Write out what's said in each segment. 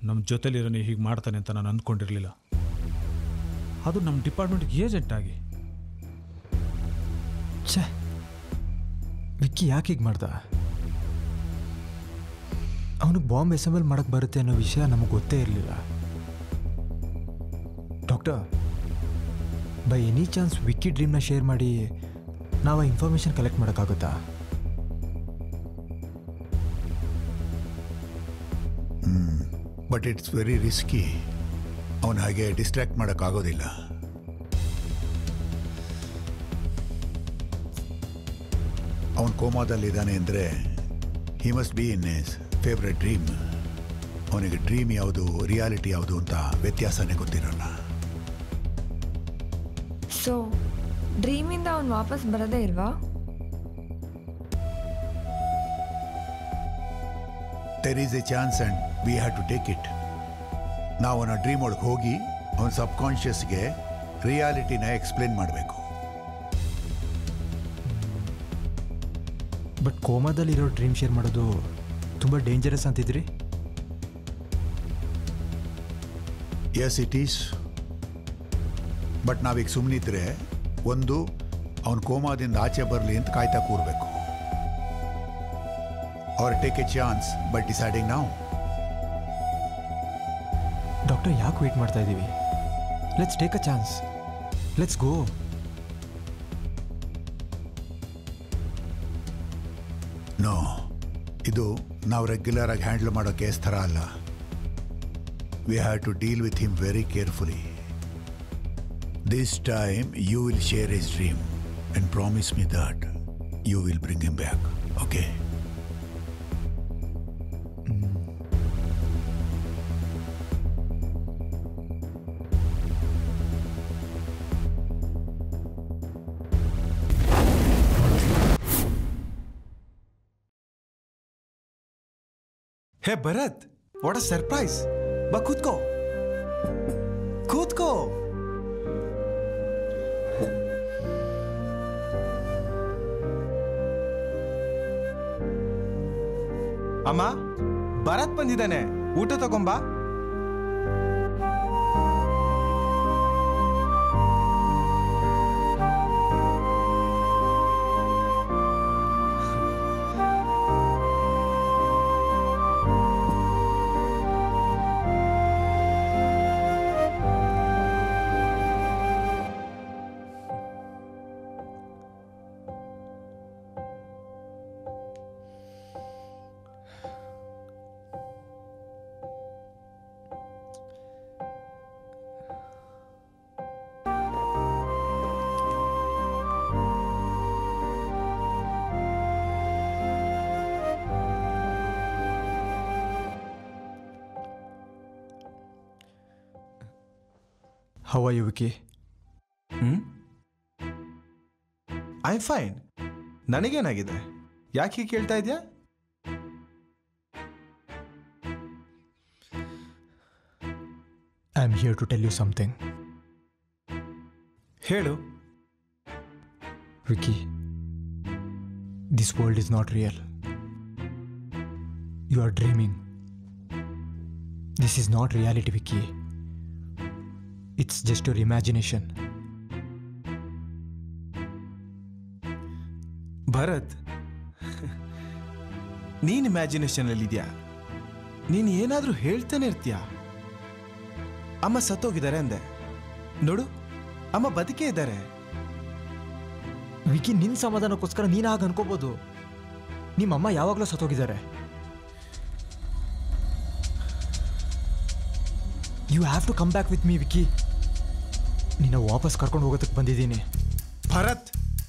ನಮ್ಮ ಜೊತೆಲಿರೋನು ಹೀಗೆ ಮಾಡ್ತಾನೆ ಅಂತ ನಾನು ಅಂದ್ಕೊಂಡಿರಲಿಲ್ಲ ಅದು ನಮ್ಮ ಡಿಪಾರ್ಟ್ಮೆಂಟ್ಗೆ ಏಜೆಂಟ್ ಆಗಿ ಛೇ ವಿಕ್ಕಿ ಯಾಕೆ ಹೀಗೆ ಮಾಡ್ದ ಅವನಿಗೆ ಬಾಂಬ್ ಅಸೆಂಬಲ್ ಮಾಡಕ್ಕೆ ಬರುತ್ತೆ ಅನ್ನೋ ವಿಷಯ ನಮಗೆ ಗೊತ್ತೇ ಇರಲಿಲ್ಲ doctor by any chance Vicky ಡ್ರೀಮ್ನ ಶೇರ್ ಮಾಡಿ ನಾವು ಆ ಇನ್ಫಾರ್ಮೇಷನ್ ಕಲೆಕ್ಟ್ ಮಾಡೋಕ್ಕಾಗುತ್ತಾ ಬಟ್ ಇಟ್ಸ್ ವೆರಿ ರಿಸ್ಕಿ ಅವನ ಹಾಗೆ ಡಿಸ್ಟ್ರಾಕ್ಟ್ ಮಾಡೋಕ್ಕಾಗೋದಿಲ್ಲ ಅವನು ಕೋಮಾದಲ್ಲಿದ್ದಾನೆ ಅಂದರೆ he must be in his favourite dream ಅವನಿಗೆ ಡ್ರೀಮ್ ಯಾವುದು ರಿಯಾಲಿಟಿ ಯಾವುದು ಅಂತ ವ್ಯತ್ಯಾಸನೇ ಗೊತ್ತಿರಲ್ಲ ಸೊ ಡ್ರೀಮಿಂದ ಅವ್ನು ವಾಪಸ್ ಬರೋದೇ ಇಲ್ವಾ there is a chance and we have to take it ನಾವು ಅವನ ಡ್ರೀಮ್ ಒಳಗೆ ಹೋಗಿ ಅವನ ಸಬ್ಕಾನ್ಷಿಯಸ್ಗೆ ರಿಯಾಲಿಟಿನ ಎಕ್ಸ್ಪ್ಲೇನ್ ಮಾಡಬೇಕು ಬಟ್ ಕೋಮಾದಲ್ಲಿರೋ ಡ್ರೀಮ್ ಶೇರ್ ಮಾಡೋದು ತುಂಬ ಡೇಂಜರಸ್ ಅಂತಿದ್ರಿ ಎಸ್ ಇಟ್ ಈಸ್ ಬಟ್ ನಾವೀಗ ಸುಮ್ಮನಿದ್ರೆ ಒಂದು ಅವನ ಕೋಮಾದಿಂದ ಆಚೆ ಬರಲಿ ಅಂತ ಕಾಯ್ತಾ ಕೂರಬೇಕು ಅವ್ರ take a chance but deciding ನಾವು ಡಾಕ್ಟರ್ ಯಾಕೆ ವೇಟ್ ಮಾಡ್ತಾ ಇದ್ದೀವಿ let's take a chance let's go no ಇದು ನಾವು ರೆಗ್ಯುಲರ್ ಆಗಿ ಹ್ಯಾಂಡಲ್ ಮಾಡೋ ಕೇಸ್ ಥರ ಅಲ್ಲ we have to deal with him very carefully this time you will share his dream and promise me that you will bring him back okay hey Bharat what a surprise ಬಾ ಕೂತ್ಕೋ ಕೂತ್ಕೋ ಅಮ್ಮ ಭರತ್ ಬಂದಿದ್ದಾನೆ ಊಟ ತಗೊಂಬಾ how are you Vicky hmm I fine ನನಗೇನಾಗಿದೆ ಯಾಕೆ ಹೀಗೆ ಕೇಳ್ತಾ ಇದೆಯಾ I am here to tell you something ಹೇಳು Vicky, this world is not real. You are dreaming. This is not reality, Vicky. It's just your imagination. Bharat ನೀನ್ ಇಮ್ಯಾಜಿನೇಷನ್ ಅಲ್ಲಿ ಇದೆಯಾ ನೀನ್ ಏನಾದ್ರೂ ಹೇಳ್ತಾನೆ ಇರ್ತೀಯ ಅಮ್ಮ ಸತ್ತೋಗಿದ್ದಾರೆ ಅಂದೆ ನೋಡು ಅಮ್ಮ ಬದುಕೇ ಇದ್ದಾರೆ ವಿಕಿ ನಿನ್ನ ಸಮಾಧಾನಕ್ಕೋಸ್ಕರ ನೀನು ಹಾಗೆ ಅನ್ಕೋಬೋದು ನಿಮ್ಮಮ್ಮ ಯಾವಾಗಲೂ ಸತ್ತೋಗಿದ್ದಾರೆ you have to come back with me Vicky ನಿನ್ನ ವಾಪಸ್ ಕರ್ಕೊಂಡು ಹೋಗೋದಕ್ಕೆ ಬಂದಿದ್ದೀನಿ Bharat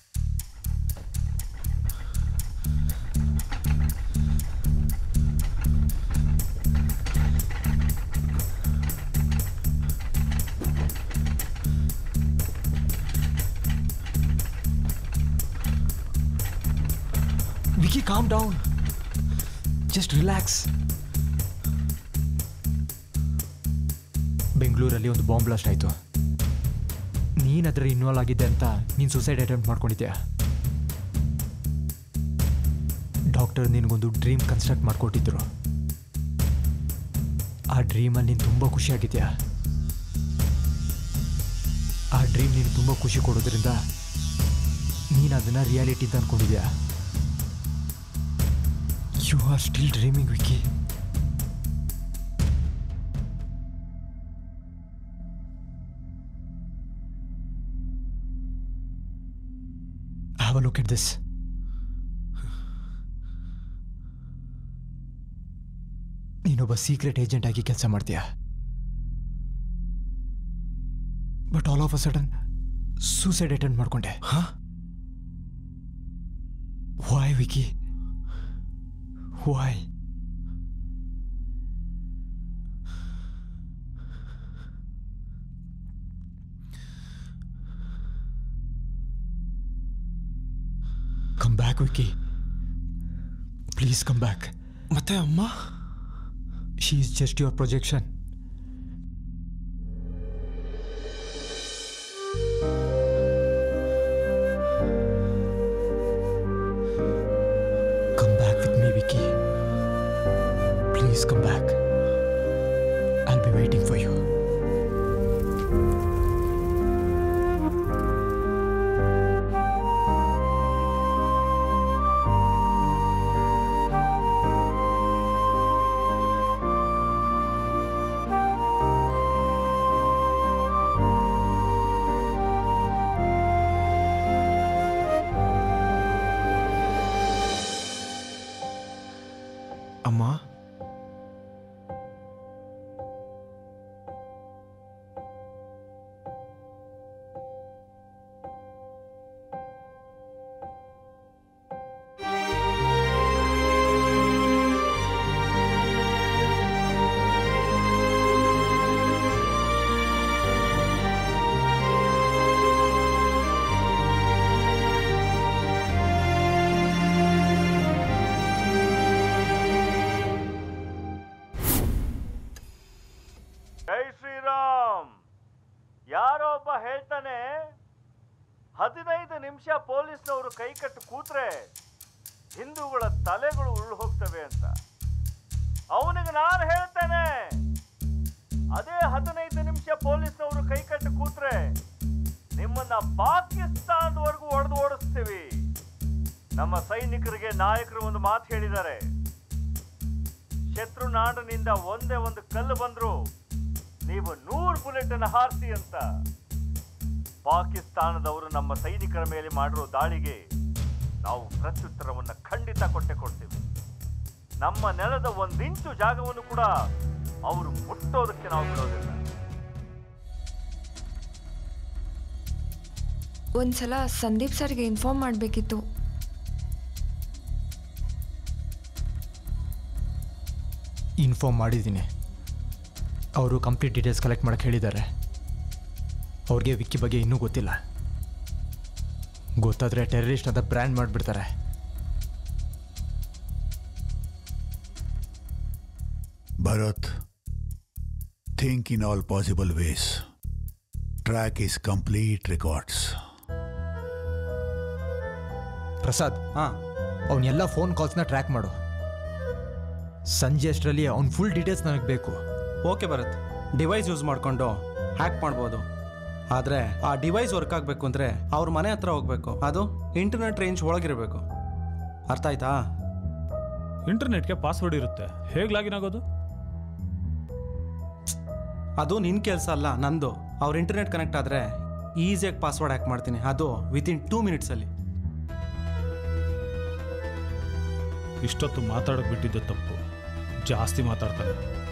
Vicky calm down just relax ಬೆಂಗಳೂರಲ್ಲಿ ಒಂದು ಬಾಂಬ್ ಬ್ಲಾಸ್ಟ್ ಆಯಿತು ನೀನು ಅದರ ಇನ್ವಾಲ್ವ್ ಆಗಿದ್ದೆ ಅಂತ ನೀನು ಸುಸೈಡ್ ಅಟೆಂಪ್ಟ್ ಮಾಡ್ಕೊಂಡಿದ್ಯಾ ಡಾಕ್ಟರ್ ನಿನಗೊಂದು ಡ್ರೀಮ್ ಕನ್ಸ್ಟ್ರಕ್ಟ್ ಮಾಡಿಕೊಟ್ಟಿದ್ರು ಆ ಡ್ರೀಮಲ್ಲಿ ನೀನು ತುಂಬ ಖುಷಿಯಾಗಿದ್ಯಾ ಆ ಡ್ರೀಮ್ ನೀನು ತುಂಬ ಖುಷಿ ಕೊಡೋದ್ರಿಂದ ನೀನು ಅದನ್ನು ರಿಯಾಲಿಟಿ ಅಂತ ಅಂದ್ಕೊಂಡಿದ್ಯಾ you are still dreaming Vicky have a look at this ನೀನೊಬ್ಬ ಸೀಕ್ರೆಟ್ ಏಜೆಂಟ್ ಆಗಿ ಕೆಲಸ ಮಾಡ್ತೀಯ but all of a sudden suicide attempt ಮಾಡ್ಕೊಂಡೆ ಹಾ why Vicky why come back Vicky please come back ಮತ್ತೆ ಅಮ್ಮ she is just your projection Come back with me, Vicky. Please come back. I'll be waiting for you. ಅಮ್ಮ ಜೈ ಶ್ರೀರಾಮ್ ಯಾರೋ ಒಬ್ಬ ಹೇಳ್ತಾನೆ ಹದಿನೈದು ನಿಮಿಷ ಪೊಲೀಸ್ನವರು ಕೈ ಕಟ್ಟು ಕೂತ್ರೆ ಹಿಂದೂಗಳ ತಲೆಗಳು ಉರುಳು ಹೋಗ್ತವೆ ಅಂತ ಅವನಿಗೆ ನಾನು ಹೇಳ್ತೇನೆ ಅದೇ ಹದಿನೈದು ನಿಮಿಷ ಪೊಲೀಸ್ನವರು ಕೈ ಕಟ್ಟು ಕೂತ್ರೆ ನಿಮ್ಮನ್ನ ಪಾಕಿಸ್ತಾನದವರೆಗೂ ಒಡೆದು ಓಡಿಸ್ತೀವಿ ನಮ್ಮ ಸೈನಿಕರಿಗೆ ನಾಯಕರು ಒಂದು ಮಾತು ಹೇಳಿದ್ದಾರೆ ಶತ್ರು ನಾಡಿನಿಂದ ಒಂದೇ ಒಂದು ಕಲ್ಲು ಬಂದ್ರು ನೀವು ನೂರು ಬುಲೆಟ್ ಅನ್ನು ಹಾರಿಸಿ ಅಂತ ಪಾಕಿಸ್ತಾನದವರು ನಮ್ಮ ಸೈನಿಕರ ಮೇಲೆ ಮಾಡಿರೋ ದಾಳಿಗೆ ನಾವು ಪ್ರತ್ಯುತ್ತರವನ್ನ ಖಂಡಿತ ಕೊಟ್ಟೆ ಕೊಡ್ತೀವಿ ನಮ್ಮ ನೆಲದ ಒಂದಿಂಚು ಜಾಗವನ್ನು ಕೂಡ ಅವರು ಮುಟ್ಟೋದಕ್ಕೆ ನಾವು ಬಿಡೋದಿಲ್ಲ ಒಂದ್ಸಲ ಸಂದೀಪ್ ಸರ್ಗೆ ಇನ್ಫಾರ್ಮ್ ಮಾಡಬೇಕಿತ್ತು ಇನ್ಫಾರ್ಮ್ ಮಾಡಿದ್ದೀನಿ ಅವರು ಕಂಪ್ಲೀಟ್ ಡೀಟೇಲ್ಸ್ ಕಲೆಕ್ಟ್ ಮಾಡೋಕ್ಕೆ ಹೇಳಿದ್ದಾರೆ ಅವ್ರಿಗೆ ವಿಕ್ಕಿ ಬಗ್ಗೆ ಇನ್ನೂ ಗೊತ್ತಿಲ್ಲ ಗೊತ್ತಾದರೆ ಟೆರರಿಸ್ಟ್ ಅಂತ ಬ್ರ್ಯಾಂಡ್ ಮಾಡಿಬಿಡ್ತಾರೆ Bharat, think in all possible ways. Track his complete records. Prasad ಹಾಂ ಅವನ್ನೆಲ್ಲ ಫೋನ್ ಕಾಲ್ಸ್ನ ಟ್ರ್ಯಾಕ್ ಮಾಡು ಸಂಜೆ ಅಷ್ಟರಲ್ಲಿ ಅವ್ನ ಫುಲ್ ಡೀಟೇಲ್ಸ್ ನನಗೆ ಬೇಕು ಓಕೆ ಭರತ್ ಡಿವೈಸ್ ಯೂಸ್ ಮಾಡಿಕೊಂಡು ಹ್ಯಾಕ್ ಮಾಡ್ಬೋದು ಆದರೆ ಆ ಡಿವೈಸ್ ವರ್ಕ್ ಆಗಬೇಕು ಅಂದರೆ ಅವ್ರ ಮನೆ ಹತ್ರ ಹೋಗಬೇಕು ಅದು ಇಂಟರ್ನೆಟ್ ರೇಂಜ್ ಒಳಗಿರಬೇಕು ಅರ್ಥ ಆಯ್ತಾ ಇಂಟರ್ನೆಟ್ಗೆ ಪಾಸ್ವರ್ಡ್ ಇರುತ್ತೆ ಹೇಗೆ ಲಾಗಿನ್ ಆಗೋದು ಅದು ನಿನ್ನ ಕೆಲಸ ಅಲ್ಲ ನಂದು ಅವ್ರ ಇಂಟರ್ನೆಟ್ ಕನೆಕ್ಟ್ ಆದರೆ ಈಸಿಯಾಗಿ ಪಾಸ್ವರ್ಡ್ ಹ್ಯಾಕ್ ಮಾಡ್ತೀನಿ ಅದು ವಿತಿನ್ ಟೂ ಮಿನಿಟ್ಸಲ್ಲಿ ಇಷ್ಟೊತ್ತು ಮಾತಾಡೋಕೆ ಬಿಟ್ಟಿದ್ದೆ ತಪ್ಪು ಜಾಸ್ತಿ ಮಾತಾಡ್ತಾನೆ